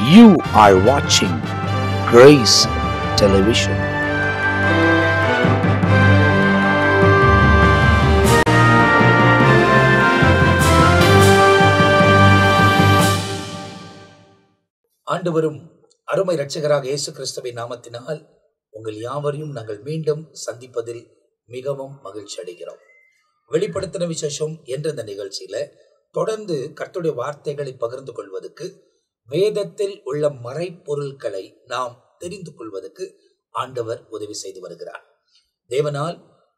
You are watching Grace Television. ஆண்டவரும் அருமை இரட்சகராக இயேசு கிறிஸ்துவின் நாமத்தினால் உங்கள் யாவரையும் நாங்கள் மீண்டும் சந்திப்பதில் மிகவும் மகிழ்ச்சி அடைகிறோம் வெளிப்படுத்தின விசேஷம் என்ற இந்த நிகழ்ச்சியில தொடர்ந்து கர்த்தருடைய வார்த்தைகளை பகிர்ந்து கொள்வதற்கு வேதத்தில் உள்ள மறைப்பொருட்களை நாம் தெரிந்து கொள்வதற்கு ஆண்டவர் உதவி செய்து வருகிறார் தேவனால்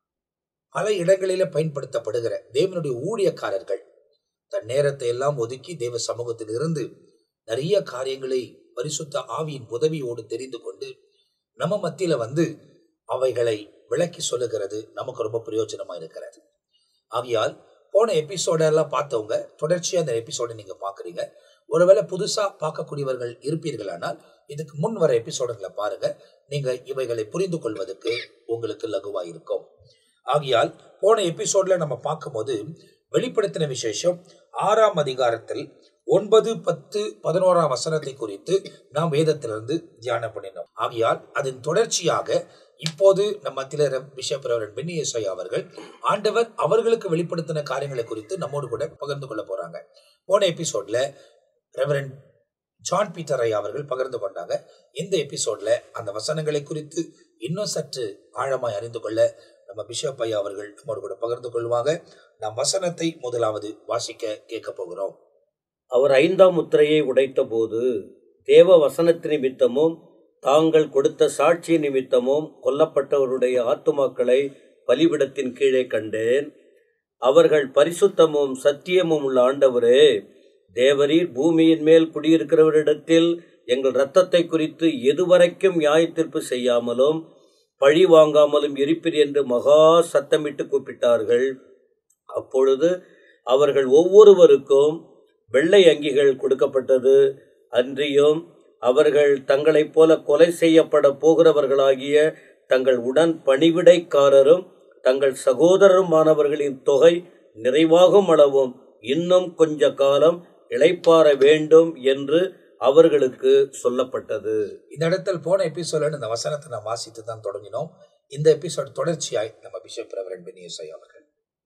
பல இடங்களில பயன்படுத்தப்படுகிற தேவனுடைய ஊழியக்காரர்கள் தன் நேரத்தை எல்லாம் ஒதுக்கி தேவ சமூகத்தில் இருந்து நிறைய காரியங்களை பரிசுத்த ஆவியின் உதவியோடு தெரிந்து கொண்டு நம்ம மத்தியில வந்து அவைகளை விளக்கி சொல்லுகிறது நமக்கு ரொம்ப பிரயோஜனமா இருக்கிறது ஆகையால் போன எபிசோட எல்லாம் பார்த்தவங்க தொடர்ச்சியா அந்த எபிசோட நீங்க பாக்குறீங்க ஒருவேளை புதுசா பார்க்கக்கூடியவர்கள் இருப்பீர்களானால் இதுக்கு முன் வர எபிசோடுகளை பாருங்க நீங்க இவைகளை புரிந்து கொள்வதற்கு உங்களுக்கு லகுவா இருக்கும் ஆகையால் போன எபிசோட்ல நம்ம பார்க்கும்போது வெளிப்படுத்தின விசேஷம் ஆறாம் அதிகாரத்தில் ஒன்பது பத்து பதினோராம் வசனத்தை குறித்து நாம் வேதத்திலிருந்து தியானம் பண்ணினோம் ஆகையால் அதன் தொடர்ச்சியாக இப்போது நம் மத்தியில பிஷப் ரெவரன் பென்னியசை அவர்கள் ஆண்டவர் அவர்களுக்கு வெளிப்படுத்தின காரியங்களை குறித்து நம்மோடு கூட பகிர்ந்து கொள்ள போறாங்க போன எபிசோட்ல ரெவரன் ஜான் பீட்டர் ஐயா அவர்கள் பகிர்ந்து கொண்டாங்க இந்த எபிசோட்ல அந்த வசனங்களை குறித்து இன்னும் சற்று ஆழமாய் அறிந்து கொள்ள நம்ம பிஷப் ஐயா அவர்கள் நம்மோடு கூட பகிர்ந்து கொள்வாங்க நாம் வசனத்தை முதலாவது வாசிக்க கேட்க போகிறோம் அவர் ஐந்தாம் முத்திரையை உடைத்தபோது தேவ வசனத்து நிமித்தமும் தாங்கள் கொடுத்த சாட்சி நிமித்தமும் கொல்லப்பட்டவருடைய ஆத்துமாக்களை பலிபிடத்தின் கீழே கண்டேன் அவர்கள் பரிசுத்தமும் சத்தியமும் உள்ள ஆண்டவரே தேவரீர் பூமியின் மேல் குடியிருக்கிறவரிடத்தில் எங்கள் இரத்தத்தை குறித்து எதுவரைக்கும் நியாயத்தீர்ப்பு செய்யாமலும் பழி வாங்காமலும் இருப்பீர் என்று மகா சத்தமிட்டு கூப்பிட்டார்கள் அப்பொழுது அவர்கள் ஒவ்வொருவருக்கும் வெள்ளை அங்கிகள் கொடுக்கப்பட்டது அன்றியும் அவர்கள் தங்களைப் போல கொலை செய்யப்பட போகிறவர்களாகிய தங்கள் உடன் பணிவிடைக்காரரும் தங்கள் சகோதரருமானவர்களின் தொகை நிறைவாகும் அளவும் இன்னும் கொஞ்ச காலம் இளைப்பாற வேண்டும் என்று அவர்களுக்கு சொல்லப்பட்டது இந்த இடத்தில் போன எபிசோட இந்த வசனத்தை நாம் வாசித்து தான் தொடங்கினோம் இந்த எபிசோட் தொடர்ச்சியாய் நம்ம பிஷப் ரெவரன் பெனியசை அவர்கள்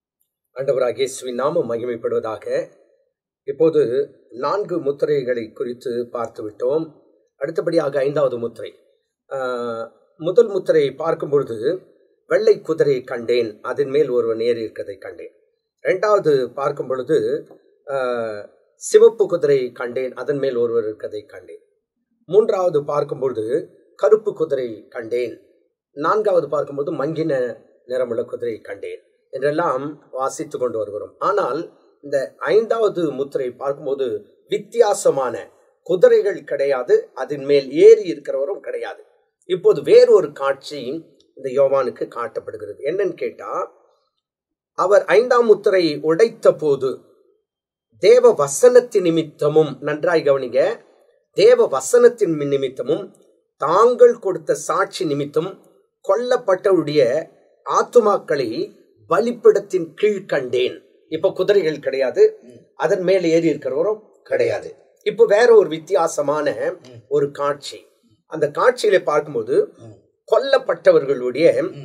ஆண்டவராக இயேசுவின் நாமம் மகிமைப்படுவதாக இப்போது நான்கு முத்திரைகளை குறித்து பார்த்து விட்டோம் அடுத்தபடியாக ஐந்தாவது முத்திரை ஆஹ், முதல் முத்திரையை பார்க்கும் பொழுது வெள்ளை குதிரையை கண்டேன் அதன் மேல் ஒருவன் ஏறி இருக்கதை கண்டேன் இரண்டாவது பார்க்கும் பொழுது ஆஹ், சிவப்பு குதிரையை கண்டேன் அதன் மேல் ஒருவர் இருக்கதை கண்டேன் மூன்றாவது பார்க்கும் பொழுது கருப்பு குதிரை கண்டேன் நான்காவது பார்க்கும்போது மங்கின நிறமுள்ள குதிரையை கண்டேன் என்றெல்லாம் வாசித்து கொண்டு வருகிறோம் ஆனால் இந்த ஐந்தாவது முத்திரை பார்க்கும்போது வித்தியாசமான குதிரைகள் கிடையாது அதன் மேல் ஏறி இருக்கிறவரும் கிடையாது இப்போது வேறொரு காட்சி இந்த யோவானுக்கு காட்டப்படுகிறது என்னன்னு கேட்டா அவர் ஐந்தாம் முத்திரையை உடைத்த போது தேவ வசனத்தின் நிமித்தமும் நன்றாய் கவனிங்க தேவ வசனத்தின் நிமித்தமும் தாங்கள் கொடுத்த சாட்சி நிமித்தம் கொல்லப்பட்டவருடைய ஆத்துமாக்களை பலிப்பிடத்தின் கீழ் கண்டேன் இப்ப குதிரைகள் கிடையாது அதன் மேல் ஏறி இருக்கிறவரும் கிடையாது இப்போ வேற ஒரு வித்தியாசமான ஒரு காட்சி அந்த காட்சியில பார்க்கும்போது கொல்லப்பட்டவர்களுடைய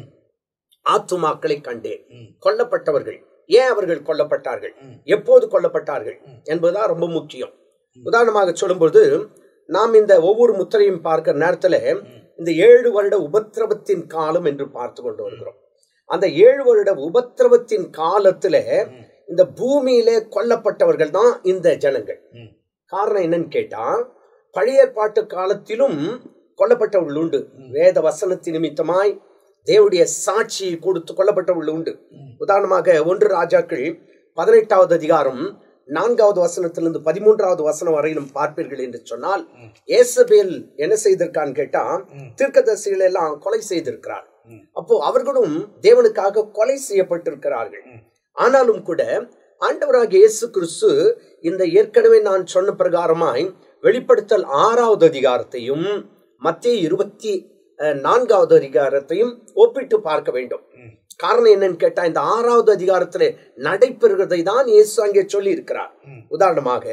ஆத்துமாக்களை கண்டேன் கொல்லப்பட்டவர்கள் ஏன் அவர்கள் கொல்லப்பட்டார்கள் எப்போது கொல்லப்பட்டார்கள் என்பதுதான் ரொம்ப முக்கியம் உதாரணமாக சொல்லும்போது நாம் இந்த ஒவ்வொரு முத்திரையும் பார்க்கிற நேரத்துல இந்த ஏழு வருட உபத்திரவத்தின் காலம் என்று பார்த்து கொண்டு வருகிறோம் அந்த ஏழு வருட உபத்திரவத்தின் காலத்துல இந்த பூமியிலே கொல்லப்பட்டவர்கள் தான் இந்த ஜனங்கள் காரணம் என்னன்னு கேட்டா பழைய பாட்டு காலத்திலும் கொல்லப்பட்டவர்கள் உண்டு வேத வசனத்தின் நிமித்தமாய் தேவனுடைய சாட்சியை கொடுத்து கொல்லப்பட்டவர்கள் உண்டு உதாரணமாக ஒன்று ராஜாக்கள் பதினெட்டாவது அதிகாரம் நான்காவது வசனத்திலிருந்து பதிமூன்றாவது வசனம் வரையிலும் பார்ப்பீர்கள் என்று சொன்னால் ஏசபேல் என்ன செய்திருக்கான்னு கேட்டா தீர்க்கதரிசிகள் எல்லாம் கொலை செய்திருக்கிறார் அப்போ அவர்களும் தேவனுக்காக கொலை செய்யப்பட்டிருக்கிறார்கள் ஆனாலும் கூட ஆண்டவராக இயேசு கிறிஸ்து இந்த ஏற்கனவே நான் சொன்ன பிரகாரமாய் வெளிப்படுத்தல் ஆறாவது அதிகாரத்தையும் மத்திய இருபத்தி அஹ், நான்காவது அதிகாரத்தையும் ஒப்பிட்டு பார்க்க வேண்டும் காரணம் என்னன்னு கேட்டா இந்த ஆறாவது அதிகாரத்துல நடைபெறுகிறதை தான் இயேசு அங்கே சொல்லி இருக்கிறார் உதாரணமாக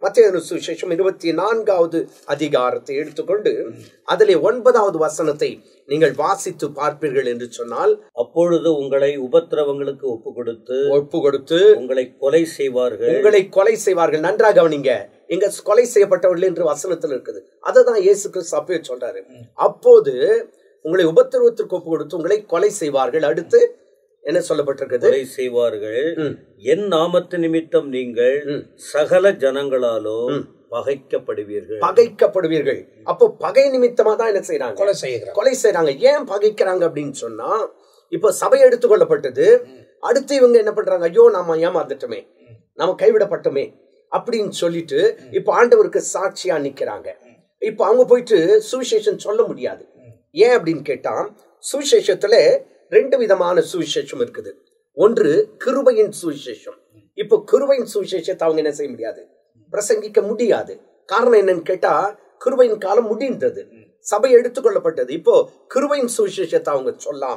மத்திய சுவிசேஷம் இருபத்தி நான்காவது அதிகாரத்தை எடுத்துக்கொண்டு அதிலே ஒன்பதாவது வசனத்தை நீங்கள் வாசித்து பார்ப்பீர்கள் என்று சொன்னால் அப்பொழுது உங்களை உபத்திரவங்களுக்கு ஒப்பு கொடுத்து ஒப்பு கொடுத்து உங்களை கொலை செய்வார்கள் உங்களை கொலை செய்வார்கள் நன்றாக கவனிங்க இங்க கொலை செய்யப்பட்டவர்கள் என்று வசனத்தில் இருக்குது அதுதான் இயேசு கிறிஸ்து அப்பவே சொல்றாரு அப்போது உங்களை உபத்திரவத்திற்கு ஒப்பு கொடுத்து உங்களை கொலை செய்வார்கள் அடுத்து என்ன சொல்லப்பட்டிருக்குது கொலை செய்வார்கள் என் நாமத்து நிமித்தம் நீங்கள் சகல ஜனங்களாலும் பகைக்கப்படுவீர்கள் பகைக்கப்படுவீர்கள் அப்போ பகை நிமித்தமா தான் என்ன செய்யறாங்க கொலை செய்கிறார் கொலை செய்யறாங்க ஏன் பகைக்கிறாங்க அப்படின்னு சொன்னா இப்போ சபை எடுத்துக்கொள்ளப்பட்டது அடுத்து இவங்க என்ன பண்றாங்க ஐயோ நாம ஏமாந்துட்டோமே நாம கைவிடப்பட்டோமே அப்படின்னு சொல்லிட்டு இப்போ ஆண்டவருக்கு சாட்சியா நிக்கிறாங்க இப்போ அவங்க போயிட்டு சுவிசேஷம் சொல்ல முடியாது ஏன் அப்படின்னு கேட்டா சுவிசேஷத்துல ரெண்டு விதமான சுவிசேஷம் இருக்குது ஒன்று கிருபையின் சுவிசேஷம் இப்போ கிருபையின் சுவிசேஷத்தை அவங்க என்ன செய்ய முடியாது பிரசங்கிக்க முடியாது காரணம் என்னன்னு கேட்டா கிருபையின் காலம் முடிந்தது சபை எடுத்துக்கொள்ளப்பட்டது இப்போ கிருபையின் சுவிசேஷத்தை அவங்க சொல்லாம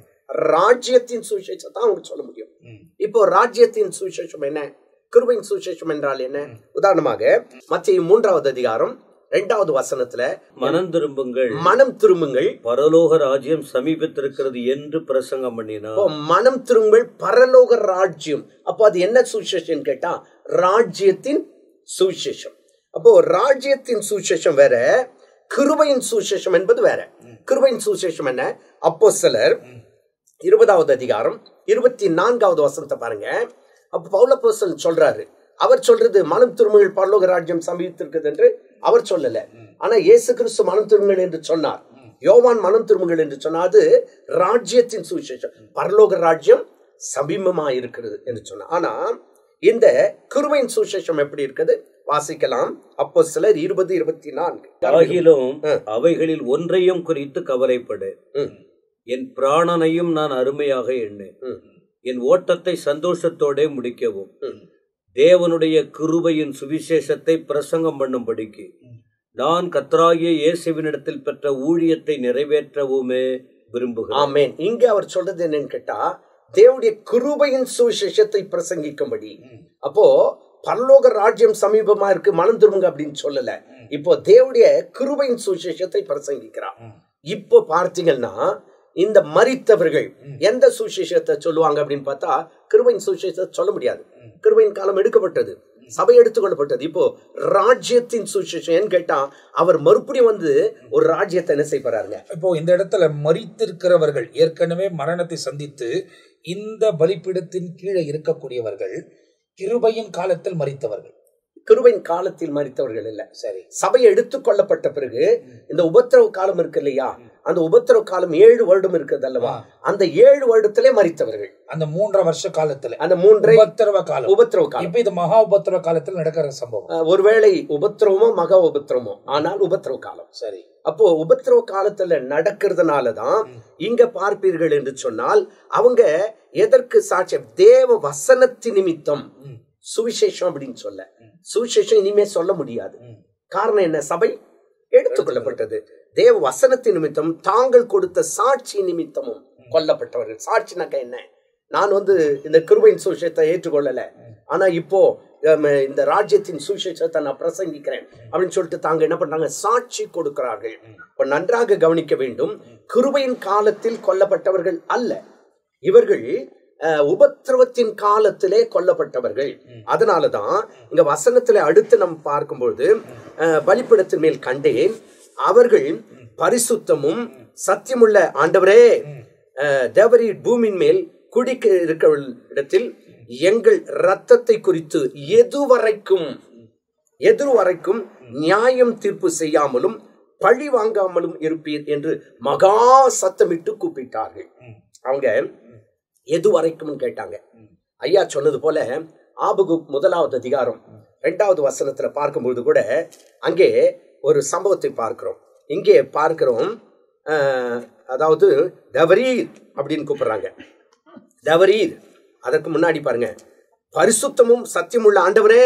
ராஜ்யத்தின் சுவிசேஷத்தை அவங்க சொல்ல முடியும் இப்போ ராஜ்யத்தின் சுவிசேஷம் என்ன கிருபையின் சுவிசேஷம் என்றால் என்ன உதாரணமாக மத்திய மூன்றாவது அதிகாரம் இரண்டாவது வசனத்துல மனம் திரும்புங்கள் மனம் திரும்புங்கள் பரலோக ராஜ்யம் சமீபத்திருக்கிறது என்று பிரசங்கம் பண்ணினார் இப்போ மனம் திரும்புங்கள் பரலோக ராஜ்யம் அப்போ அது என்ன சுவிசேஷம் கேட்டா ராஜ்யத்தின் சுவிசேஷம் அப்போ ராஜ்யத்தின் சுவிசேஷம் வேற கிருபையின் சுவிசேஷம் என்பது வேற கிருபையின் சுவிசேஷம் என்ன அப்போ சிலர் இருபதாவது அதிகாரம் இருபத்தி நான்காவது வசனத்தை பாருங்க அப்ப பௌலப்போசன் சொல்றாரு அவர் சொல்றது மனம் திரும்புகள் பரலோக ராஜ்யம் சமீபத்திருக்குது என்று அவர் சொல்லல ஆனா இயேசு கிறிஸ்து மனம் திரும்புங்கள் என்று சொன்னார் யோவான் மனம் திரும்புங்கள் என்று சொன்னார் அது ராஜ்யத்தின் சுவிசேஷம் பரலோக ராஜ்யம் சமீபமா இருக்கிறது என்று சொன்னார் ஆனா இந்த கிருபையின் சுவிசேஷம் எப்படி இருக்குது வாசிக்கலாம் அப்போ சிலர் இருபது இருபத்தி நான்கு ஆகிலும் ஆ. அவைகளில் ஒன்றையும் குறித்து கவலைப்படு ம், என் பிராணனையும் நான் அருமையாக எண்ணேன் ம், என் ஓட்டத்தை சந்தோஷத்தோடே முடிக்கவும் ம். தேவனுடைய கிருபையின் சுவிசேஷத்தை பிரசங்கம் பண்ணும்படிக்கு நான் கத்ராகிய இயேசுவினிடத்தில் பெற்ற ஊழியத்தை நிறைவேற்றவுமே விரும்புகிறேன் ஆமென் இங்க அவர் சொல்றது என்னன்னு கேட்டா தேவனுடைய கிருபையின் சுவிசேஷத்தை பிரசங்கிக்கும்படி அப்போ பரலோக ராஜ்யம் சமீபமா இருக்கு மனம் திரும்புங்க அப்படின்னு சொல்லல இப்போ தேவனுடைய கிருபையின் சுவிசேஷத்தை பிரசங்கிக்கிறார் இப்போ பார்த்தீங்கன்னா இந்த மரித்தவர்கள் எந்த சுவிசேஷத்தை சொல்லுவாங்க அப்படின்னு பார்த்தா கிருபையின் சுவிசேஷத்தை சொல்ல முடியாது கிருபையின் காலம் எடுக்கப்பட்டது சபை எடுத்துக்கொள்ளப்பட்டது இப்போ ராஜ்யத்தின் சுவிசேஷம் ஏன்னு கேட்டா அவர் மறுபடியும் வந்து ஒரு ராஜ்யத்தை என்ன செய்ய போறாருங்க இப்போ இந்த இடத்துல மறித்திருக்கிறவர்கள் ஏற்கனவே மரணத்தை சந்தித்து இந்த பலிப்பீடத்தின் கீழே இருக்கக்கூடியவர்கள் கிருபையின் காலத்தில் மறித்தவர்கள் கிருபையின் காலத்தில் மறித்தவர்கள் இல்ல சரி சபை எடுத்துக்கொள்ளப்பட்ட பிறகு இந்த உபத்திரவ காலம் இருக்கு இல்லையா அந்த உபத்திரவ காலம் ஏழு வருடம் இருக்குது அல்லவா அந்த ஏழு வருடத்திலே மறித்தவர்கள் அந்த மூன்றரை வருஷ காலத்துல அந்த மூன்றை உபத்திரவ காலம் உபத்திரவ காலம் இப்ப இது மகா உபத்திரவ காலத்தில் நடக்கிற சம்பவம் அஹ், ஒருவேளை உபத்திரவமோ மகா உபத்திரவமோ ஆனால் உபத்திரவ காலம் சரி அப்போ உபத்திரவ காலத்துல நடக்கிறதுனால தான் இங்க பார்ப்பீர்கள் என்று சொன்னால் அவங்க எதற்கு சாட்சியம் தேவ வசனத்து நிமித்தம் சுவிசேஷம் அப்படின்னு சொல்ல சுவிசேஷம் இனிமே சொல்ல முடியாது காரணம் என்ன சபை எடுத்துக்கொள்ளப்பட்டது தேவ வசனத்தின் நிமித்தம் தாங்கள் கொடுத்த சாட்சி நிமித்தமும் கொல்லப்பட்டவர்கள் சாட்சினாக்கா என்ன நான் வந்து இந்த கிருபையின் சுவிசேஷத்தை ஏற்றுக்கொள்ளல ஆனா இப்போ ஹம், இந்த ராஜ்யத்தின் சுவிசேஷத்தை நான் பிரசங்கிக்கிறேன் அப்படின்னு சொல்லிட்டு தாங்க என்ன பண்றாங்க சாட்சி கொடுக்கிறார்கள் இப்ப நன்றாக கவனிக்க வேண்டும் கிருபையின் காலத்தில் கொல்லப்பட்டவர்கள் அல்ல இவர்கள் அஹ், உபத்திரவத்தின் காலத்திலே கொல்லப்பட்டவர்கள் அதனாலதான் இங்க வசனத்திலே அடுத்து நம்ம பார்க்கும்பொழுது அஹ், பலிபீடத்தின் மேல் கண்டேன் அவர்கள் பரிசுத்தமும் சத்தியமுள்ள ஆண்டவரே அஹ், தேவரீர் பூமியின் மேல் குடிக்க இருக்கிற இடத்தில் எங்கள் இரத்தத்தை குறித்து எதுவரைக்கும் எதுவரைக்கும் நியாயம் தீர்ப்பு செய்யாமலும் பழி வாங்காமலும் இருப்பீர் என்று மகா சத்தமிட்டு கூப்பிட்டார்கள் அவங்க எது வரைக்கும் கேட்டாங்க ஐயா சொன்னது போல ஆபகு முதலாவது அதிகாரம் இரண்டாவது வசனத்துல பார்க்கும்பொழுது கூட அங்கே ஒரு சம்பவத்தை பார்க்கிறோம் இங்கே பார்க்கிறோம் அஹ், அதாவது தவரீர் அப்படின்னு கூப்பிடுறாங்க தவரீர் அதற்கு முன்னாடி பாருங்க பரிசுத்தமும் சத்தியமுள்ள ஆண்டவரே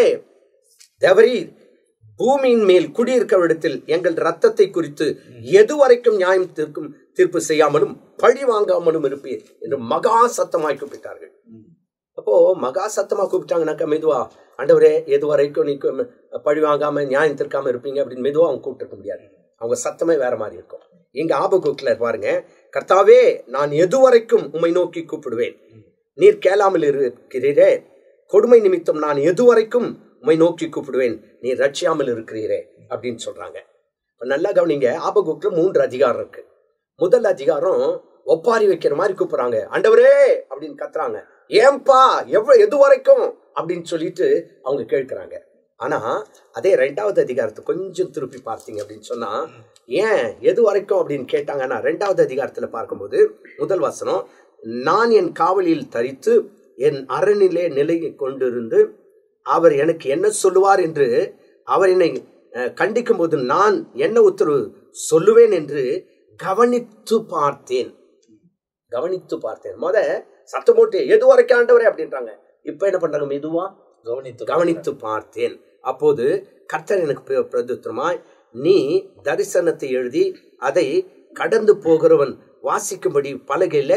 தேவரீர் பூமியின் மேல் குடியிருக்கிறவிடத்தில் எங்கள் ரத்தத்தை குறித்து எதுவரைக்கும் நியாயம் தீர்க்கும் தீர்ப்பு செய்யாமலும் பழி வாங்காமலும் இருப்பீர் என்று மகா சத்தமாய் கூப்பிட்டார்கள் அப்போ மகா சத்தமா கூப்பிட்டாங்கனாக்கா மெதுவா ஆண்டவரே எது வரைக்கும் நீ கு- பழி வாங்காம நியாயம் திருக்காம இருப்பீங்க அப்படின்னு மெதுவா அவங்க கூப்பிட்டு முடியாது அவங்க சத்தமே வேற மாதிரி இருக்கும் இங்க ஆபகுக்கில் பாருங்க கர்த்தாவே நான் எது வரைக்கும் உம்மை நோக்கி கூப்பிடுவேன் நீர் கேளாமல் இருக்கிறீரே கொடுமை நிமித்தம் நான் எது வரைக்கும் உம்மை நோக்கி கூப்பிடுவேன் நீர் ரட்சியாமல் இருக்கிறீரே அப்படின்னு சொல்றாங்க இப்ப நல்லா கவனிங்க ஆபகுக்கில் மூன்று அதிகாரம் இருக்கு முதல் அதிகாரம் ஒப்பாரி வைக்கிற மாதிரி கூப்பிடுறாங்க ஆண்டவரே அப்படின்னு கத்துறாங்க ஏன்பா எவ்வளவு எது வரைக்கும் அப்படின்னு சொல்லிட்டு அவங்க கேட்கிறாங்க ஆனா அதே ரெண்டாவது அதிகாரத்தை கொஞ்சம் திருப்பி பார்த்தீங்க அப்படின்னு சொன்னா ஏன் எது வரைக்கும் அப்படின்னு கேட்டாங்கன்னா ரெண்டாவது அதிகாரத்துல பார்க்கும்போது முதல் வசனம் நான் என் காவலில் தரித்து என் அரணிலே நிலை கொண்டிருந்து அவர் எனக்கு என்ன சொல்லுவார் என்று அவர் என்னை அஹ், கண்டிக்கும் போது நான் என்ன உத்தரவு சொல்லுவேன் என்று கவனித்து பார்த்தேன் கவனித்து பார்த்தேன் முத சத்தம் போட்டு எது வரைக்கும் ஆண்டவரே அப்படின்றாங்க இப்ப என்ன பண்றாங்க மெதுவா கவனித்து கவனித்து பார்த்தேன் அப்போது கர்த்தர் எனக்கு பிர- பிரதியுத்தரமாய் நீ தரிசனத்தை எழுதி அதை கடந்து போகிறவன் வாசிக்கும்படி பலகையில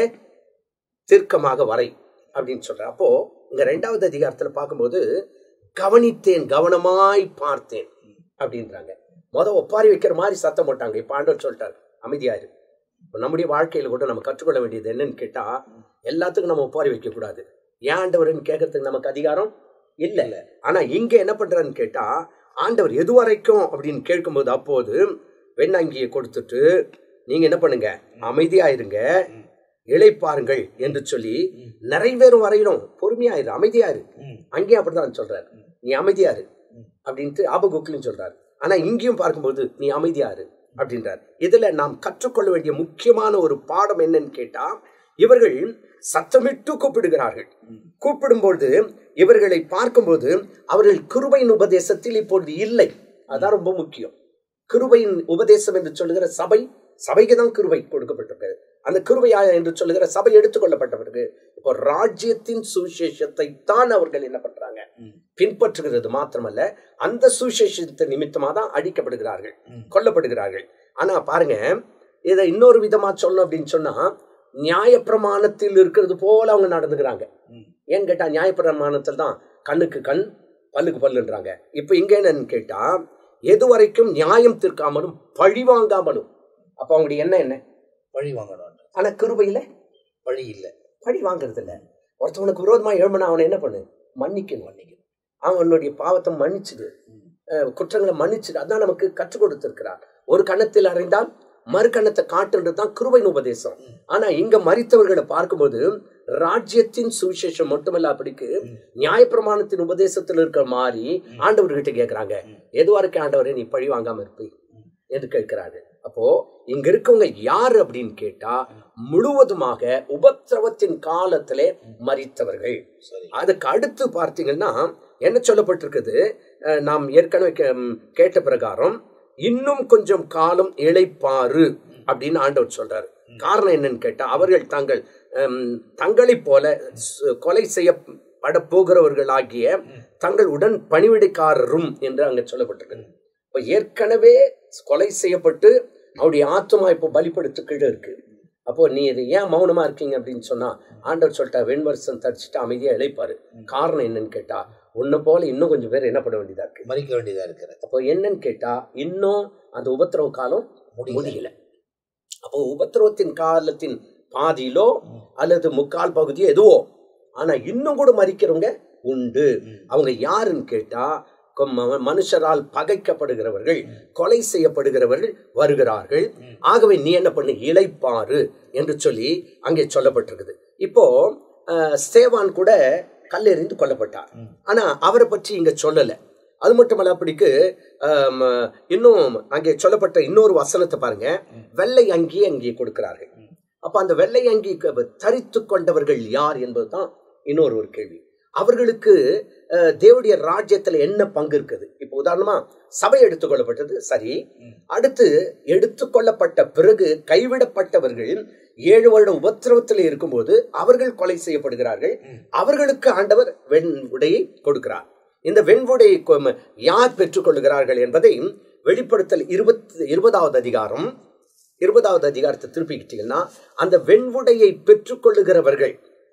தீர்க்கமாக வரை அப்படின்னு சொல்ற அப்போ இங்க ரெண்டாவது அதிகாரத்துல பார்க்கும்போது கவனித்தேன் கவனமாய் பார்த்தேன் அப்படின்றாங்க முத ஒப்பாரி வைக்கிற மாதிரி சத்தம் போட்டாங்க இப்ப ஆண்டவர் சொல்லிட்டாரு அமைதியாரு இப்ப நம்முடைய வாழ்க்கையில கூட நம்ம கற்றுக்கொள்ள வேண்டியது என்னன்னு கேட்டா எல்லாத்துக்கும் நம்ம ஒப்பாரி வைக்க கூடாது ஏன் ஆண்டவர்னு கேட்கறதுக்கு நமக்கு அதிகாரம் இல்ல இல்ல ஆனா இங்க என்ன பண்றாருன்னு கேட்டா ஆண்டவர் எது வரைக்கும் அப்படின்னு கேட்கும்போது அப்போது வெண்ணங்கியை கொடுத்துட்டு நீங்க என்ன பண்ணுங்க அமைதியா இருங்க இளைப்பாருங்கள் என்று சொல்லி நிறைவேறும் வரையிலும் பொறுமையாயிரு அமைதியாயிரு ம். அங்கேயும் அப்படிதான் சொல்றாரு நீ அமைதியாரு அப்படின்ட்டு ஆபகுக்கிலும் சொல்றாரு ஆனா இங்கேயும் பார்க்கும்போது நீ அமைதியாரு அப்படின்றார் இதுல நாம் கற்றுக்கொள்ள வேண்டிய முக்கியமான ஒரு பாடம் என்னன்னு கேட்டா இவர்கள் சத்தமிட்டு கூப்பிடுகிறார்கள் கூப்பிடும்பொழுது இவர்களை பார்க்கும்போது அவர்கள் கிருபையின் உபதேசத்தில் இப்பொழுது இல்லை அதான் ரொம்ப முக்கியம் கிருபையின் உபதேசம் என்று சொல்லுகிற சபை சபைக்கு தான் கிருபை கொடுக்கப்பட்டிருக்கிறது அந்த கிருபையா என்று சொல்லுகிற சபை எடுத்துக்கொள்ளப்பட்ட பிறகு இப்போ ராஜ்யத்தின் சுவிசேஷத்தை தான் அவர்கள் என்ன பண்றாங்க பின்பற்றுகிறது மாத்திரமல்ல அந்த சுவிசேஷத்தை நிமித்தமா தான் அழிக்கப்படுகிறார்கள் கொல்லப்படுகிறார்கள் ஆனா பாருங்க இதை இன்னொரு விதமா சொல்லணும் அப்படின்னு சொன்னா நியாயப்பிரமாணத்தில் இருக்கிறது போல அவங்க நடந்துக்கிறாங்க ஏன்னு கேட்டா நியாயப்பிரமாணத்தில் தான் கண்ணுக்கு கண் பல்லுக்கு பல்லுன்றாங்க இப்ப இங்க என்னன்னு கேட்டா எது வரைக்கும் நியாயம் தீர்க்காமலும் பழி வாங்காமலும் அப்ப அவங்களுடைய எண்ணம் என்ன பழி வாங்கணும் ஆனா கிருபையில பழி இல்லை பழி வாங்குறது இல்ல ஒருத்தவனுக்கு விரோதமா எழுமனா அவனை என்ன பண்ணு மன்னிக்கணும் மன்னிக்கணும் அவனுடைய பாவத்தை மன்னிச்சிடு அஹ் குற்றங்களை மன்னிச்சிடு அதான் நமக்கு கற்றுக் கொடுத்திருக்கிறார் ஒரு கணத்தில் அறைந்தால் மறு கணத்தை காட்டுன்றது தான் கிருபையின் உபதேசம் ஆனா இங்க மறித்தவர்களை பார்க்கும்போது ராஜ்யத்தின் சுவிசேஷம் மட்டுமல்ல அப்படிக்கு நியாயப்பிரமாணத்தின் உபதேசத்தில் இருக்கிற மாதிரி ஆண்டவர்கிட்ட கேட்கிறாங்க எது வரைக்கும் ஆண்டவரே நீ பழி வாங்காம இருப்பி என்று கேட்கிறாரு அப்போ இங்க இருக்கவங்க யாரு அப்படின்னு கேட்டா முழுவதுமாக உபத்திரவத்தின் காலத்திலே மறித்தவர்கள் சரி அதுக்கு அடுத்து பார்த்தீங்கன்னா என்ன சொல்லப்பட்டிருக்குது அஹ், நாம் ஏற்கனவே கே- ம், கேட்ட பிரகாரம் இன்னும் கொஞ்சம் காலம் இளைப்பாறு அப்படின்னு ஆண்டவர் சொல்றாரு காரணம் என்னன்னு கேட்டா அவர்கள் தாங்கள் ஹம், தங்களைப் போல சு- கொலை செய்யப்பட போகிறவர்களாகிய தங்கள் உடன் பணிவிடைக்காரரும் என்று அங்க சொல்லப்பட்டிருக்கு இப்ப ஏற்கனவே கொலை செய்யப்பட்டு அவருடைய ஆத்மா இப்போ பலிப்படுத்துக்கிட்டு இருக்கு அப்போ நீ இது ஏன் மௌனமா இருக்கீங்க அப்படின்னு சொன்னா ஆண்டவர் சொல்லிட்டா வெண்வரிசம் தடிச்சுட்டு அமைதியா இழைப்பாரு காரணம் என்னன்னு கேட்டா உன்னை போல இன்னும் கொஞ்சம் பேர் என்ன பண்ண வேண்டியதா இருக்கு மறிக்க வேண்டியதா இருக்கிறது அப்போ என்னன்னு கேட்டா இன்னும் அந்த உபத்திரவ காலம் முடியல. முடியல அப்போ உபத்திரவத்தின் காலத்தின் பாதியிலோ அல்லது முக்கால் பகுதியோ எதுவோ ஆனா இன்னும் கூட மறிக்கிறவங்க உண்டு அவங்க யாருன்னு கேட்டா கொ- ம- மனுஷரால் பகைக்கப்படுகிறவர்கள் கொலை செய்யப்படுகிறவர்கள் வருகிறார்கள் ஆகவே நீ என்ன பண்ணு இளைப்பாறு என்று சொல்லி அங்கே சொல்லப்பட்டிருக்குது இப்போ அஹ், ஸ்தேவான் கூட கல்லெறிந்து கொல்லப்பட்டார் ஆனா அவரை பற்றி இங்க சொல்லல அது மட்டுமல்ல அப்படிக்கு ஆம், இன்னும் அங்கே சொல்லப்பட்ட இன்னொரு வசனத்தை பாருங்க வெள்ளை அங்கி அங்கே கொடுக்கிறார்கள் அப்ப அந்த வெள்ளை அங்கி க- தரித்து கொண்டவர்கள் யார் என்பதுதான் இன்னொரு ஒரு கேள்வி அவர்களுக்கு அஹ், தேவனுடைய ராஜ்யத்துல என்ன பங்கு இருக்குது இப்போ உதாரணமா சபை எடுத்துக்கொள்ளப்பட்டது சரி அடுத்து எடுத்துக்கொள்ளப்பட்ட பிறகு கைவிடப்பட்டவர்கள் ஏழு வருட உபத்திரவத்தில் இருக்கும்போது அவர்கள் கொலை செய்யப்படுகிறார்கள் அவர்களுக்கு ஆண்டவர் வெண் உடையை கொடுக்கிறார் இந்த வெண்வுடையை கொ- யார் பெற்றுக்கொள்கிறார்கள் என்பதை வெளிப்படுத்தல் இருபத்தி இருபதாவது அதிகாரம் இருபதாவது அதிகாரத்தை திருப்பிக்கிட்டீங்கன்னா அந்த வெண்வுடையை பெற்றுக்கொள்ளுகிறவர்கள்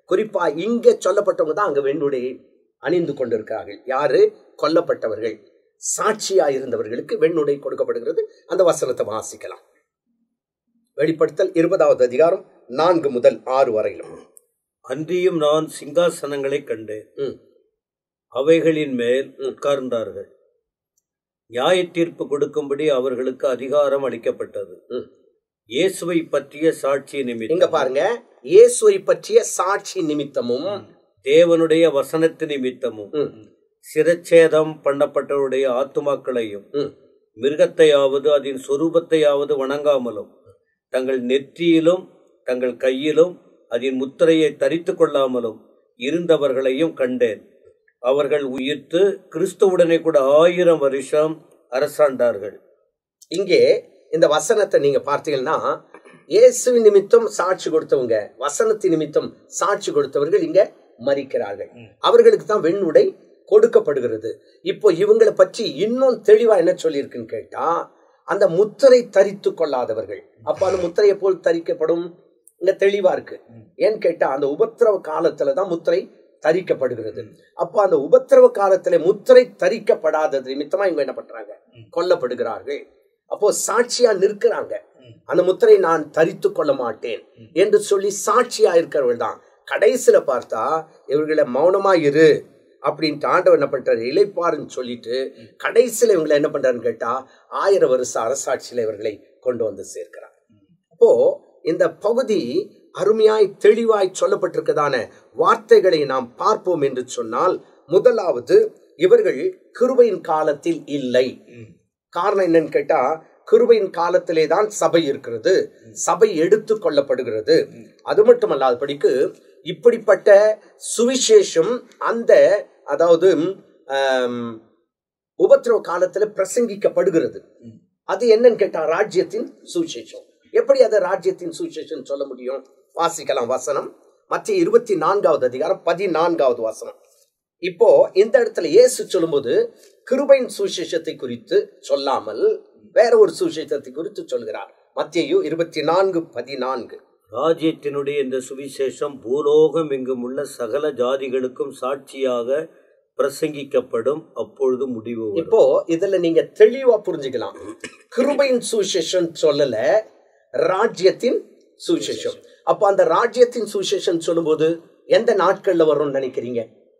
குறிப்பா இங்கே சொல்லப்பட்டவங்க தான் அங்க வெண்ணுடையை அணிந்து கொண்டிருக்கிறார்கள் யாரு கொல்லப்பட்டவர்கள் சாட்சியா இருந்தவர்களுக்கு வெண்ணுடை கொடுக்கப்படுகிறது அந்த வசனத்தை வாசிக்கலாம் வெளிப்படுத்தல் இருபதாவது அதிகாரம் நான்கு முதல் ஆறு வரையிலும் அன்றியும் நான் சிங்காசனங்களை கண்டேன் ம். அவைகளின் மேல் உட்கார்ந்தார்கள் நியாய தீர்ப்பு கொடுக்கும்படி அவர்களுக்கு அதிகாரம் அளிக்கப்பட்டது ம். இயேசுவை பற்றிய சாட்சி இங்க நிமித்தம் பாருங்க இயேசுவை பற்றிய சாட்சி நிமித்தமும் தேவனுடைய வசனத்து நிமித்தமும் ம், சிரச்சேதம் பண்ணப்பட்டவருடைய ஆத்துமாக்களையும் ம், மிருகத்தையாவது அதன் சொரூபத்தையாவது வணங்காமலும் தங்கள் நெற்றியிலும் தங்கள் கையிலும் அதன் முத்திரையை தரித்து கொள்ளாமலும் இருந்தவர்களையும் கண்டேன் அவர்கள் உயிர்த்து கிறிஸ்துவுடனே கூட ஆயிரம் வருஷம் அரசாண்டார்கள் இங்கே இந்த வசனத்தை நீங்க பார்த்தீங்கன்னா இயேசு நிமித்தம் சாட்சி கொடுத்தவங்க வசனத்து நிமித்தம் சாட்சி கொடுத்தவர்கள் இங்க மறிக்கிறார்கள் அவர்களுக்கு தான் வெண்ணுடை கொடுக்கப்படுகிறது இப்போ இவங்களை பற்றி இன்னும் தெளிவா என்ன சொல்லியிருக்குன்னு கேட்டா அந்த முத்திரை தரித்து கொள்ளாதவர்கள் அப்ப அந்த முத்திரையை போல் தரிக்கப்படும் இங்க தெளிவா இருக்கு ஏன்னு கேட்டா அந்த உபத்திரவ காலத்துல தான் முத்திரை தரிக்கப்படுகிறது அப்போ அந்த உபத்திரவ காலத்துல முத்திரை தரிக்கப்படாதது நிமித்தமா இவங்க என்ன பண்றாங்க கொல்லப்படுகிறார்கள் அப்போ சாட்சியா நிற்கிறாங்க அந்த முத்திரை நான் தரித்து கொள்ள மாட்டேன் என்று சொல்லி சாட்சியா இருக்கிறவர்கள் தான் கடைசியில பார்த்தா இவர்களை மௌனமா இரு அப்படின்ட்டு ஆண்டவர் என்ன பண்றாரு இளைப்பாருன்னு சொல்லிட்டு கடைசியில இவங்களை என்ன பண்றாருன்னு கேட்டா ஆயிரம் வருஷ அரசாட்சியில இவர்களை கொண்டு வந்து சேர்க்கிறார் அப்போ இந்த பகுதி அருமையாய் தெளிவாய் சொல்லப்பட்டிருக்கதான வார்த்தைகளை நாம் பார்ப்போம் என்று சொன்னால் முதலாவது இவர்கள் கிருபையின் காலத்தில் இல்லை காரணம் என்னன்னு கேட்டா கிருபையின் காலத்திலே தான் சபை இருக்கிறது சபை எடுத்து கொள்ளப்படுகிறது அது மட்டுமல்லாதபடிக்கு இப்படிப்பட்ட சுவிசேஷம் அந்த அதாவது ஆம், உபத்திரவ காலத்துல பிரசங்கிக்கப்படுகிறது அது என்னன்னு கேட்டா ராஜ்யத்தின் சுவிசேஷம் எப்படி அதை ராஜ்யத்தின் சுவிசேஷம் சொல்ல முடியும் வாசிக்கலாம் வசனம் மத்திய இருபத்தி நான்காவது அதிகாரம் பதினான்காவது வசனம் இப்போ இந்த இடத்துல இயேசு சொல்லும்போது கிருபையின் சுவிசேஷத்தை குறித்து சொல்லாமல் வேற ஒரு சுவிசேஷத்தை குறித்து சொல்கிறார் மத்தியு இருபத்தி நான்கு பதினான்கு ராஜ்யத்தினுடைய இந்த சுவிசேஷம் பூலோகம் எங்கும் உள்ள சகல ஜாதிகளுக்கும் சாட்சியாக பிரசங்கிக்கப்படும் அப்பொழுது முடிவு வரும். இப்போ இதுல நீங்க தெளிவா புரிஞ்சுக்கலாம் கிருபையின் சுவிசேஷம் சொல்லல ராஜ்யத்தின் சுவிசேஷம் அப்போ அந்த ராஜ்யத்தின் சுவிசேஷம் சொல்லும்போது எந்த நாட்கள்ல வரும்னு நினைக்கிறீங்க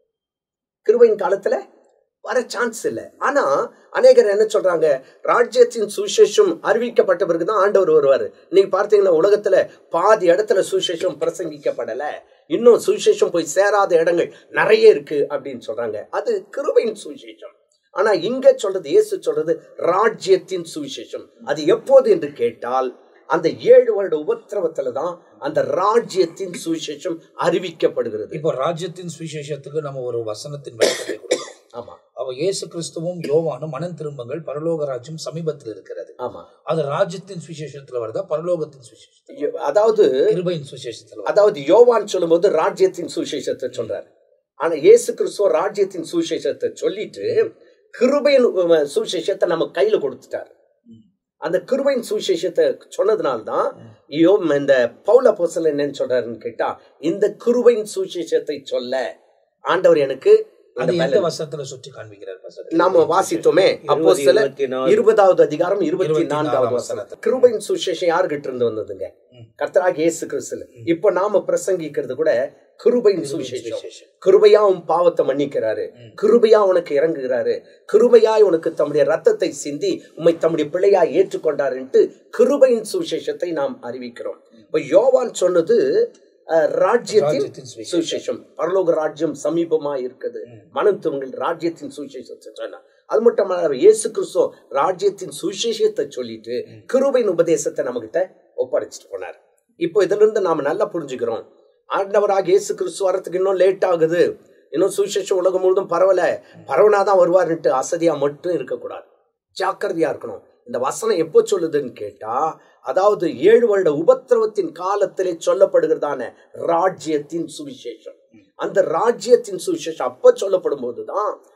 கிருபையின் காலத்துல வர சான்ஸ் இல்லை ஆனா அநேகர் என்ன சொல்றாங்க ராஜ்யத்தின் சுவிசேஷம் அறிவிக்கப்பட்ட பிறகுதான் ஆண்டவர் வருவாரு நீங்க பார்த்தீங்கன்னா உலகத்துல பாதி இடத்துல சுவிசேஷம் பிரசங்கிக்கப்படல இன்னும் சுவிசேஷம் போய் சேராத இடங்கள் நிறைய இருக்கு அப்படின்னு சொல்றாங்க அது கிருபையின் சுவிசேஷம் ஆனா இங்க சொல்றது இயேசு சொல்றது ராஜ்யத்தின் சுவிசேஷம் அது எப்போது என்று கேட்டால் அந்த ஏழு வருட உபத்திரவத்துல தான் அந்த ராஜ்யத்தின் சுவிசேஷம் அறிவிக்கப்படுகிறது இப்போ ராஜ்யத்தின் சுவிசேஷத்துக்கு நம்ம ஒரு வசனத்தின் விளக்கத்தை கொடுக்கிறோம் ஆமா அவ இயேசு கிறிஸ்துவும் யோவானும் மனம் திரும்புங்கள் பரலோக ராஜ்யம் சமீபத்தில் இருக்கிறது ஆமா அது ராஜ்யத்தின் சுவிசேஷத்துல வருதா பரலோகத்தின் சுவிசேஷம் அதாவது கிருபையின் சுவிசேஷத்துல வருதா? அதாவது யோவான் சொல்லும்போது ராஜ்யத்தின் சுவிசேஷத்தை சொல்றாரு ஆனா இயேசு கிறிஸ்துவ ராஜ்யத்தின் சுவிசேஷத்தை சொல்லிட்டு கிருபையின் உம், சுவிசேஷத்தை நம்ம கையில கொடுத்துட்டார் அந்த கிருபையின் சுவிசேஷத்தை சொன்னதுனால்தான் ஐயோ இந்த பவுல போசல் என்னன்னு சொல்றாருன்னு கேட்டா இந்த கிருபையின் சுவிசேஷத்தை சொல்ல ஆண்டவர் எனக்கு இந்த அது எந்த பலன் வசனத்துல சுற்றி காண்பிக்கிறார் pastor? நாம வாசித்தோமே அப்போ இருபது, சில இருபத்தி நாலு. இருபதாவது அதிகாரம் இருபத்தி இருபத்தி நான்காவது நாலாம் வசனம் கிருபையின் சுவிசேஷம் யாருகிட்ட இருந்து வந்ததுங்க கர்த்தராக இயேசு கிறிஸ்து இப்போ நாம பிரசங்கிக்கிறது கூட கிருபையின் சுவிசேஷம் சுவிசேஷம். கிருபையா உன் பாவத்தை மன்னிக்கிறாரு கிருபையா உனக்கு இறங்குகிறாரு கிருபையாய் உனக்கு தம்முடைய ரத்தத்தை சிந்தி உம்மை தம்முடைய பிள்ளையாய் ஏற்றுக்கொண்டாருன்ட்டு கிருபையின் சுவிசேஷத்தை நாம் அறிவிக்கிறோம் இப்ப யோவான் சொன்னது அஹ், ராஜ்யத்தின் ராஜ்யத்தின் சுவிசேஷம். சுவிசேஷம் பரலோக ராஜ்யம் சமீபமா இருக்குது மனம் திரும்புங்கள் ராஜ்யத்தின் சுவிசேஷத்தை சொன்னார் அது மட்டும் இல்லாம இயேசு கிறிஸ்து ராஜ்யத்தின் சுவிசேஷத்தை சொல்லிட்டு கிருபையின் உபதேசத்தை நம்மகிட்ட ஒப்படைச்சிட்டு போனார் இப்போ இதுல இருந்து நாம நல்லா புரிஞ்சுக்கிறோம் ஆண்டவராக இயேசு கிறிஸ்து வரத்துக்கு இன்னும் லேட் ஆகுது இன்னும் சுவிசேஷம் உலகம் முழுதும் பரவல பரவனாதான் வருவாருன்ட்டு அசதியா மட்டும் இருக்கக்கூடாது ஜாக்கிரதையா இருக்கணும் இந்த வசனம் எப்போ சொல்லுதுன்னு கேட்டா அதாவது ஏழு வருட உபத்திரவத்தின் காலத்திலே சொல்லப்படுகிறதான ராஜ்யத்தின் சுவிசேஷம் அந்த ராஜ்யத்தின் சுவிசேஷம் அப்ப சொல்லப்படும் போதுதான்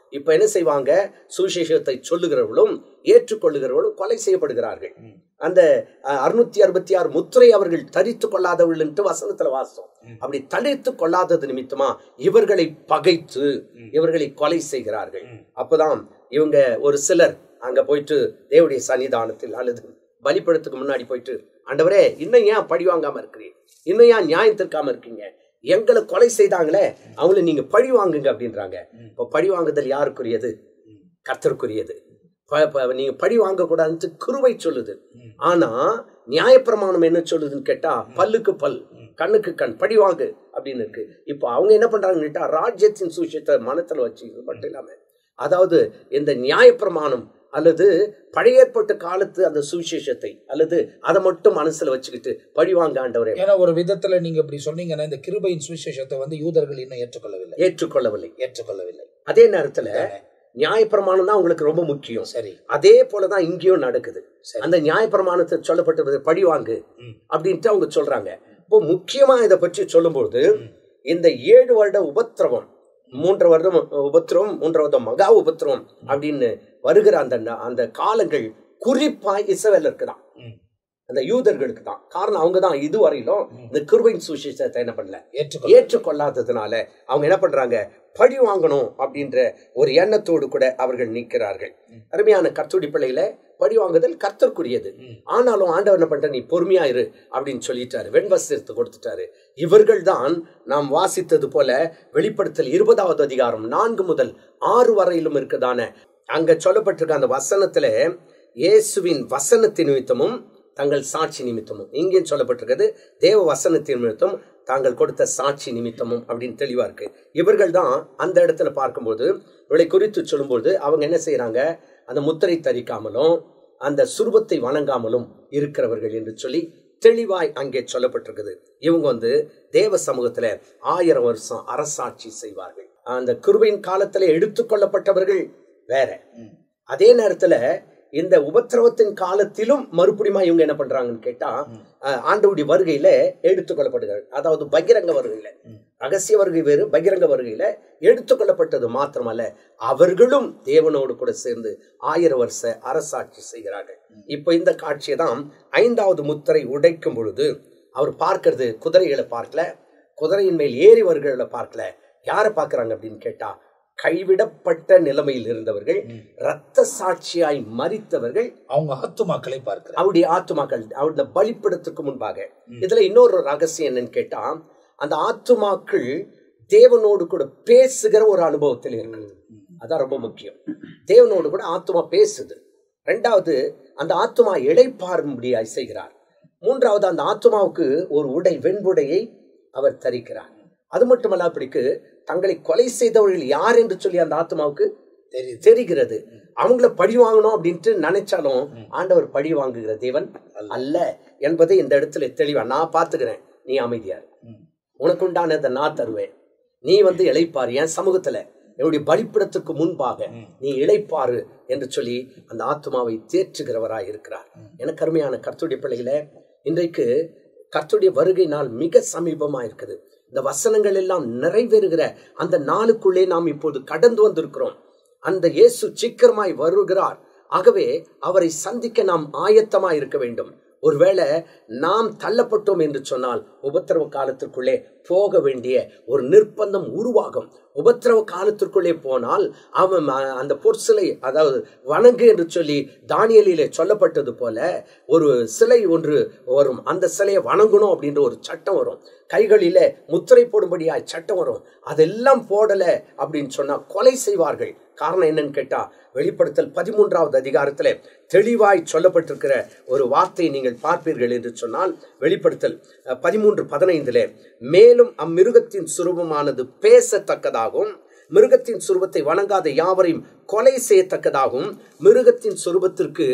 இப்ப என்ன செய்வாங்க சுவிசேஷத்தை சொல்லுகிறவர்களும் ஏற்றுக்கொள்ளுகிறவர்களும் கொலை செய்யப்படுகிறார்கள் அந்த அறுநூத்தி அறுபத்தி ஆறு முத்திரை அவர்கள் தரித்து கொள்ளாதவர்கள் என்று வசனத்துல வாசம் அப்படி தரித்து கொள்ளாதது நிமித்தமா இவர்களை பகைத்து இவர்களை கொலை செய்கிறார்கள் அப்பதான் இவங்க ஒரு சிலர் அங்க போயிட்டு தேவடைய சன்னிதானத்தில் அல்லது பலிப்படத்துக்கு முன்னாடி போயிட்டு ஆண்டவரே இன்னும் ஏன் பழி வாங்காம இருக்கிறீங்க இன்னும் ஏன் நியாயம் திருக்காம இருக்கீங்க எங்களை கொலை செய்தாங்களே அவங்கள நீங்க பழி வாங்குங்க அப்படின்றாங்க இப்போ பழி வாங்குதல் யாருக்குரியது கர்த்தருக்குரியது ப- ப- நீங்க பழி வாங்கக்கூடாதுன்னு கிருவை சொல்லுது ஆனா நியாயப்பிரமாணம் என்ன சொல்லுதுன்னு கேட்டா பல்லுக்கு பல் கண்ணுக்கு கண் பழி வாங்கு அப்படின்னு இருக்கு இப்போ அவங்க என்ன பண்றாங்கன்னு கேட்டா ராஜ்யத்தின் சூழ்ச்சியத்தை மனத்துல வச்சு இது மட்டும் இல்லாம அதாவது இந்த நியாயப்பிரமாணம் அல்லது பழைய ஏற்பட்ட காலத்து அந்த சுவிசேஷத்தை அல்லது அதை மட்டும் மனசுல வச்சுக்கிட்டு பழி வாங்க ஆண்டவரே ஏன்னா ஒரு விதத்துல நீங்க இப்படி சொன்னீங்கன்னா இந்த கிருபையின் சுவிசேஷத்தை வந்து யூதர்கள் இன்னும் ஏற்றுக்கொள்ளவில்லை ஏற்றுக்கொள்ளவில்லை ஏற்றுக்கொள்ளவில்லை அதே நேரத்துல நியாயப்பிரமாணம் தான் உங்களுக்கு ரொம்ப முக்கியம் சரி அதே போலதான் இங்கேயும் நடக்குது சரி. அந்த நியாயப்பிரமாணத்தை சொல்லப்பட்டது பழி வாங்கு ம். அப்படின்ட்டு அவங்க சொல்றாங்க இப்போ முக்கியமா இதை பற்றி சொல்லும்போது இந்த ஏழு வருட உபத்திரவம் மூன்று வருடம் உபத்திரவம் மூன்று வருடம் மகா உபத்திரவம் அப்படின்னு வருகிற அந்த அந்த காலங்கள் குறிப்பா இசவேலருக்கு தான் ம். அந்த யூதர்களுக்கு தான் காரணம் அவங்க தான் இதுவரையிலும் இந்த கிருபையின் சுவிசேஷத்தை என்ன பண்ணல ஏற்றுக்கொள்ள ஏற்றுக்கொள்ளாததுனால அவங்க என்ன பண்றாங்க பழி வாங்கணும் அப்படின்ற ஒரு எண்ணத்தோடு கூட அவர்கள் நிற்கிறார்கள் அருமையான கர்த்துடி பிள்ளையில பழி வாங்குதல் கர்த்தருக்குரியது ஆனாலும் ஆண்டவர் என்ன பண்ற நீ பொறுமையா இரு அப்படின்னு சொல்லிட்டாரு வெண்வஸ்திரத்தை கொடுத்துட்டாரு இவர்கள் தான் நாம் வாசித்தது போல வெளிப்படுத்தல் இருபதாவது அதிகாரம் நான்கு முதல் ஆறு வரையிலும் இருக்குதான அங்க சொல்லப்பட்டிருக்க அந்த வசனத்துல இயேசுவின் வசனத்தின் நிமித்தமும் தங்கள் சாட்சி நிமித்தமும் இங்கேயும் சொல்லப்பட்டிருக்கிறது தேவ வசனத்தின் நிமித்தம் தாங்கள் கொடுத்த சாட்சி நிமித்தமும் அப்படின்னு தெளிவா இருக்கு இவர்கள் தான் அந்த இடத்துல பார்க்கும்போது இவளை குறித்து சொல்லும்போது அவங்க என்ன செய்யறாங்க அந்த முத்திரை தரிக்காமலும் அந்த சுரூபத்தை வணங்காமலும் இருக்கிறவர்கள் என்று சொல்லி தெளிவாய் அங்கே சொல்லப்பட்டிருக்குது இவங்க வந்து தேவ சமூகத்துல ஆயிரம் வருஷம் அரசாட்சி செய்வார்கள் அந்த கிருபையின் காலத்துல எடுத்துக்கொள்ளப்பட்டவர்கள் வேற அதே நேரத்துல இந்த உபத்திரவத்தின் காலத்திலும் மறுபடியும் இவங்க என்ன பண்றாங்கன்னு கேட்டா அஹ், ஆண்டவருடைய வருகையில எடுத்துக்கொள்ளப்படுகிறார்கள் அதாவது பகிரங்க வருகையில ரகசிய வருகை வேறு பகிரங்க வருகையில எடுத்துக்கொள்ளப்பட்டது மாத்திரமல்ல அவர்களும் தேவனோடு கூட சேர்ந்து ஆயிரம் வருஷ அரசாட்சி செய்கிறார்கள் இப்ப இந்த காட்சியை தான் ஐந்தாவது முத்திரை உடைக்கும் பொழுது அவர் பார்க்கிறது குதிரைகளை பார்க்கல குதிரையின் மேல் ஏறி வருகிறவர்களை பார்க்கல யாரை பார்க்கறாங்க அப்படின்னு கேட்டா கைவிடப்பட்ட நிலைமையில் இருந்தவர்கள் இரத்த சாட்சியாய் மரித்தவர்கள் அவங்க ஆத்துமாக்களை பார்க்கிறார் அவருடைய ஆத்துமாக்கள் அவருடைய பலிப்பிடத்துக்கு முன்பாக இதுல இன்னொரு ரகசியம் என்னன்னு கேட்டா அந்த ஆத்துமாக்கள் தேவனோடு கூட பேசுகிற ஒரு அனுபவத்தில் இருக்குது அதான் ரொம்ப முக்கியம் தேவனோடு கூட ஆத்துமா பேசுது ரெண்டாவது அந்த ஆத்துமா இடைப்பாரும்படியாய் செய்கிறார் மூன்றாவது அந்த ஆத்துமாவுக்கு ஒரு உடை வெண்புடையை அவர் தரிக்கிறார் அது மட்டுமல்ல அப்படிக்கு தங்களை கொலை செய்தவர்கள் யார் என்று சொல்லி அந்த ஆத்மாவுக்கு தெரியுது தெரிகிறது அவங்கள பழி வாங்கணும் அப்படின்ட்டு நினைச்சாலும் ஆண்டவர் பழி வாங்குகிற தேவன் அல்ல என்பதை இந்த இடத்துல தெளிவா நான் பாத்துக்கிறேன் நீ அமைதியா இரு. ம். உனக்கு உண்டானதை நான் தருவேன் நீ வந்து இளைப்பாரு என் சமூகத்துல என்னுடைய பலிப்பிடத்துக்கு முன்பாக நீ இளைப்பாரு என்று சொல்லி அந்த ஆத்மாவை தேற்றுகிறவராய் இருக்கிறார் எனக்கு அருமையான கர்த்துடைய பிள்ளைகளே இன்றைக்கு கர்த்துடைய வருகை நாள் மிக சமீபமா இருக்குது இந்த வசனங்கள் எல்லாம் நிறைவேறுகிற அந்த நாளுக்குள்ளே நாம் இப்போது கடந்து வந்திருக்கிறோம் அந்த இயேசு சீக்கிரமாய் வருகிறார் ஆகவே அவரை சந்திக்க நாம் ஆயத்தமாய் இருக்க வேண்டும் ஒருவேளை நாம் தள்ளப்பட்டோம் என்று சொன்னால் உபத்திரவ காலத்திற்குள்ளே போக வேண்டிய ஒரு நிர்பந்தம் உருவாகும் உபத்திரவ காலத்திற்குள்ளே போனால் அவன் அ- அந்த பொற்சிலை அதாவது வணங்கு என்று சொல்லி தானியலிலே சொல்லப்பட்டது போல ஒரு சிலை ஒன்று வரும் அந்த சிலையை வணங்கணும் அப்படின்ற ஒரு சட்டம் வரும் கைகளிலே முத்திரை போடும்படியாய் சட்டம் வரும் அதெல்லாம் போடல அப்படின்னு சொன்னா கொலை செய்வார்கள் காரணம் என்னன்னு கேட்டா வெளிப்படுத்தல் பதிமூன்றாவது அதிகாரத்துல தெளிவாய் சொல்லப்பட்டிருக்கிற ஒரு வார்த்தையை நீங்கள் பார்ப்பீர்கள் என்று சொன்னால் வெளிப்படுத்தல் அஹ், பதிமூன்று பதினைந்திலே மேலும் அம்மிருகத்தின் சுரூபமானது பேசத்தக்கதாகும் மிருகத்தின் சுரூபத்தை வணங்காத யாவரையும் கொலை செய்யத்தக்கதாகும் மிருகத்தின் சுரூபத்திற்கு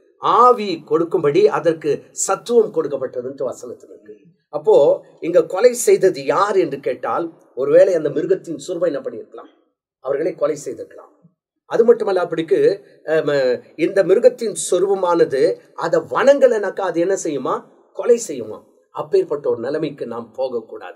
ஆவி கொடுக்கும்படி அதற்கு சத்துவம் கொடுக்கப்பட்டதுன்ட்டு வசனத்தில் இருக்கு அப்போ இங்க கொலை செய்தது யார் என்று கேட்டால் ஒருவேளை அந்த மிருகத்தின் சுரூபம் என்ன பண்ணியிருக்கலாம் அவர்களை கொலை செய்திருக்கலாம் அது மட்டுமல்ல அப்படிக்கு அம், இந்த மிருகத்தின் சொருவமானது அதை வணங்கலைனாக்கா அது என்ன செய்யுமா கொலை செய்யுமா அப்பேற்பட்ட ஒரு நிலைமைக்கு நாம் போகக்கூடாது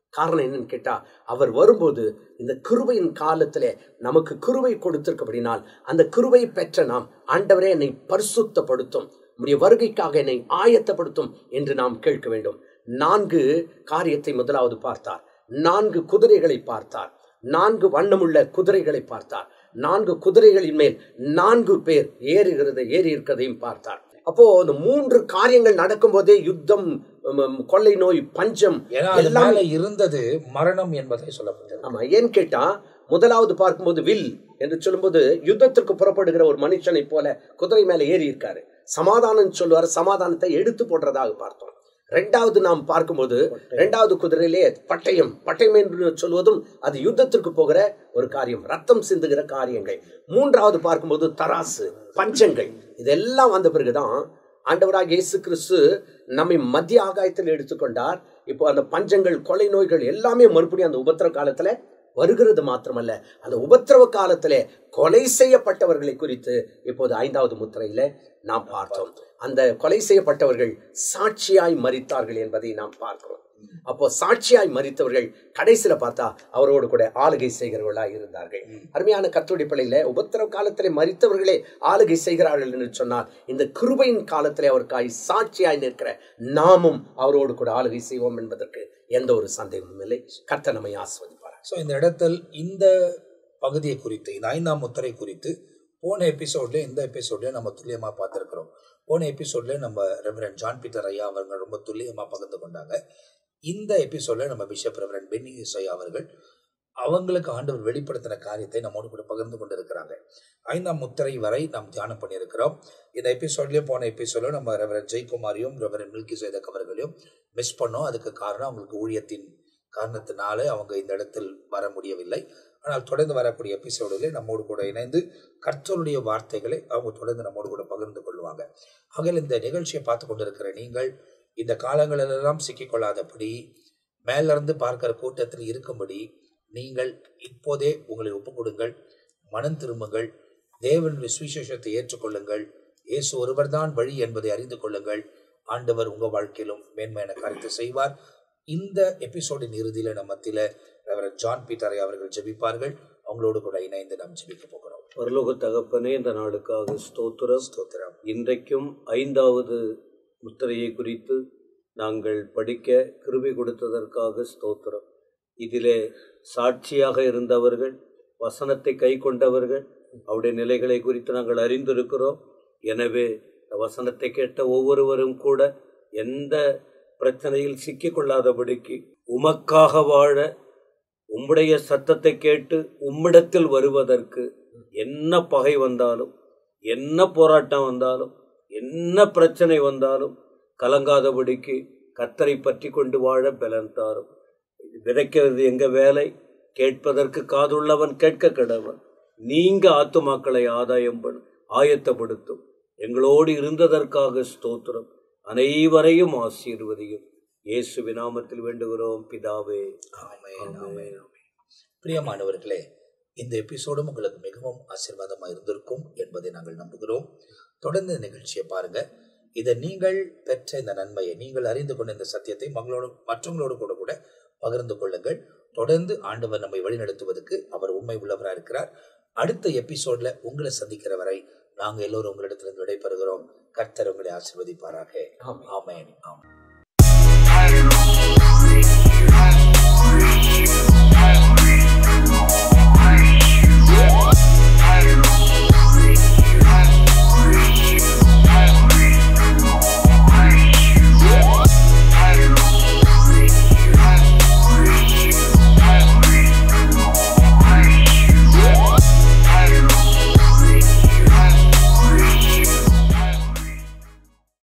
காரணம் என்னன்னு கேட்டா அவர் வரும்போது இந்த கிருபையின் காலத்திலே நமக்கு கிருபை கொடுத்திருக்கபடினால் அந்த கிருபை பெற்ற நாம் ஆண்டவரே என்னை பரிசுத்தப்படுத்தும் உம்முடைய வருகைக்காக என்னை ஆயத்தப்படுத்தும் என்று நாம் கேட்க வேண்டும் நான்கு காரியத்தை முதலாவது பார்த்தார் நான்கு குதிரைகளை பார்த்தார் நான்கு வண்ணமுள்ள குதிரைகளை பார்த்தார் நான்கு குதிரைகளின் மேல் நான்கு பேர் ஏறுகிறதை ஏறி இருக்கிறதையும் பார்த்தார் அப்போ அந்த மூன்று காரியங்கள் நடக்கும் போதே யுத்தம் உம், உம், கொள்ளை நோய் பஞ்சம் ஏன்னா அது எல்லாமே மேல இருந்தது மரணம் என்பதை சொல்லப்பட்டது ஆமா ஏன்னு கேட்டா முதலாவது பார்க்கும்போது வில் என்று சொல்லும்போது யுத்தத்திற்கு புறப்படுகிற ஒரு மனுஷனை போல குதிரை மேல ஏறி இருக்காரு சமாதானம் சொல்லுவார் சமாதானத்தை எடுத்து போடுறதாக பார்த்தோம் ரெண்டாவது நாம் பார்க்கும்போது ரெண்டாவது குதிரையிலே பட்டயம் பட்டயம் என்று சொல்வதும் அது யுத்தத்திற்கு போகிற ஒரு காரியம் ரத்தம் சிந்துகிற காரியங்கள் மூன்றாவது பார்க்கும்போது தராசு பஞ்சங்கள் இதெல்லாம் வந்த பிறகுதான் ஆண்டவராக இயேசு கிறிஸ்து நம்மை மத்திய ஆகாயத்தில் எடுத்துக்கொண்டார் இப்போ அந்த பஞ்சங்கள் கொலை நோய்கள் எல்லாமே மறுபடியும் அந்த உபத்திர காலத்துல வருகிறது மாத்திரமல்ல அந்த உபத்திரவ காலத்திலே கொலை செய்யப்பட்டவர்களை குறித்து இப்போது ஐந்தாவது முத்திரையில நாம் பார்த்தோம் அந்த கொலை செய்யப்பட்டவர்கள் சாட்சியாய் மரித்தார்கள் என்பதை நாம் பார்க்கிறோம் அப்போ சாட்சியாய் மரித்தவர்கள் கடைசியில பார்த்தா அவரோடு கூட ஆளுகை செய்கிறவர்களாய் இருந்தார்கள் அருமையான கத்தோடி பிள்ளையில உபத்திரவ காலத்திலே மரித்தவர்களே ஆளுகை செய்கிறார்கள் என்று சொன்னால் இந்த கிருபையின் காலத்திலே அவருக்காய் சாட்சியாய் நிற்கிற நாமும் அவரோடு கூட ஆளுகை செய்வோம் என்பதற்கு எந்த ஒரு சந்தேகமும் இல்லை கர்த்தர் நம்மை ஆஸ்வதிப்பார் ஸோ இந்த இடத்தில் இந்த பகுதியை குறித்து இந்த ஐந்தாம் முத்திரை குறித்து போன எபிசோட்ல இந்த எபிசோட்ல நம்ம துல்லியமா பார்த்துருக்கிறோம் போன எபிசோட்ல நம்ம ரெவரன் ஜான் பீட்டர் ஐயா அவர்கள் ரொம்ப துல்லியமா பகிர்ந்து கொண்டாங்க இந்த எபிசோட்ல நம்ம பிஷப் ரெவரன் பென்னி ஐயா அவர்கள் அவங்களுக்கு ஆண்டவர் வெளிப்படுத்தின காரியத்தை நம்மோடு கூட பகிர்ந்து கொண்டு இருக்கிறாங்க ஐந்தாம் முத்திரை வரை நாம் தியானம் பண்ணியிருக்கிறோம் இந்த எபிசோட்லயே போன எபிசோட்ல நம்ம ரெவரன் ஜெயக்குமாரையும் ரெவரன் மில்கி சேதக் அவர்களையும் மிஸ் பண்ணோம் அதுக்கு காரணம் அவங்களுக்கு ஊழியத்தின் காரணத்தினால அவங்க இந்த இடத்தில் வர முடியவில்லை ஆனால் தொடர்ந்து வரக்கூடிய எபிசோடுகளில் நம்மோடு கூட இணைந்து கர்த்தருடைய வார்த்தைகளை அவங்க தொடர்ந்து நம்மோடு கூட பகிர்ந்து கொள்வாங்க ஆகையால் இந்த நிகழ்ச்சியை பார்த்து கொண்டிருக்கிற நீங்கள் இந்த காலங்களெல்லாம் சிக்கிக்கொள்ளாதபடி மேலிருந்து பார்க்கிற கூட்டத்தில் இருக்கும்படி நீங்கள் இப்போதே உங்களை ஒப்புக் கொடுங்கள் மனம் திரும்புங்கள் தேவன் சுவிசேஷத்தை ஏற்றுக்கொள்ளுங்கள் இயேசு ஒருவர்தான் வழி என்பதை அறிந்து கொள்ளுங்கள் ஆண்டவர் உங்க வாழ்க்கையிலும் மேன்மையான காரியத்தை செய்வார் இந்த எபிசோடின் இறுதியில நம்ம மத்தியில ரெவரன் ஜான் பீட்டரை அவர்கள் ஜெபிப்பார்கள் அவங்களோடு கூட இணைந்து நாம் ஜெபிக்க போகிறோம் பரலோக தகப்பனே இந்த நாளுக்காக ஸ்தோத்திரம் ஸ்தோத்திரம் இன்றைக்கும் ஐந்தாவது முத்திரையை குறித்து நாங்கள் படிக்க கிருபை கொடுத்ததற்காக ஸ்தோத்திரம் இதிலே சாட்சியாக இருந்தவர்கள் வசனத்தை கை கொண்டவர்கள் அவருடைய நிலைகளை குறித்து நாங்கள் அறிந்திருக்கிறோம் எனவே இந்த வசனத்தை கேட்ட ஒவ்வொருவரும் கூட எந்த பிரச்சனையில் சிக்கிக்கொள்ளாதபடிக்கு உமக்காக வாழ உம்முடைய சத்தத்தை கேட்டு உம்மிடத்தில் வருவதற்கு என்ன பகை வந்தாலும் என்ன போராட்டம் வந்தாலும் என்ன பிரச்சனை வந்தாலும் கலங்காதபடிக்கு கத்தரை பற்றி கொண்டு வாழ பலன் தாரும் விதைக்கிறது எங்க வேலை கேட்பதற்கு காதுள்ளவன் கேட்க கடவன் நீங்க ஆத்துமாக்களை ஆதாயம் பண்ண ஆயத்தப்படுத்தும் எங்களோடு இருந்ததற்காக ஸ்தோத்திரம் அனைவரையும் ஆசீர்வதியும் இயேசு நாமத்தில் வேண்டுகிறோம் பிதாவே ஆமென், ஆமென், ஆமென். பிரியமானவர்களே இந்த எபிசோடும் உங்களுக்கு மிகவும் ஆசீர்வாதமாக இருந்திருக்கும் என்பதை நாங்கள் நம்புகிறோம் தொடர்ந்து இந்த நிகழ்ச்சியை பாருங்க இதை நீங்கள் பெற்ற இந்த நன்மையை நீங்கள் அறிந்து கொண்ட இந்த சத்தியத்தை மங்களோடு மற்றவங்களோடு கூட கூட பகிர்ந்து கொள்ளுங்கள் தொடர்ந்து ஆண்டவர் நம்மை வழிநடத்துவதற்கு அவர் உண்மை உள்ளவராக இருக்கிறார் அடுத்த எபிசோட்ல உங்களை சந்திக்கிற வரை நாங்கள் எல்லோரும் உங்களிடத்திலிருந்து விடைபெறுகிறோம் கர்த்தர் உங்களை ஆசீர்வதிப்பாராக ஆமென். ஆமென் ஆமென்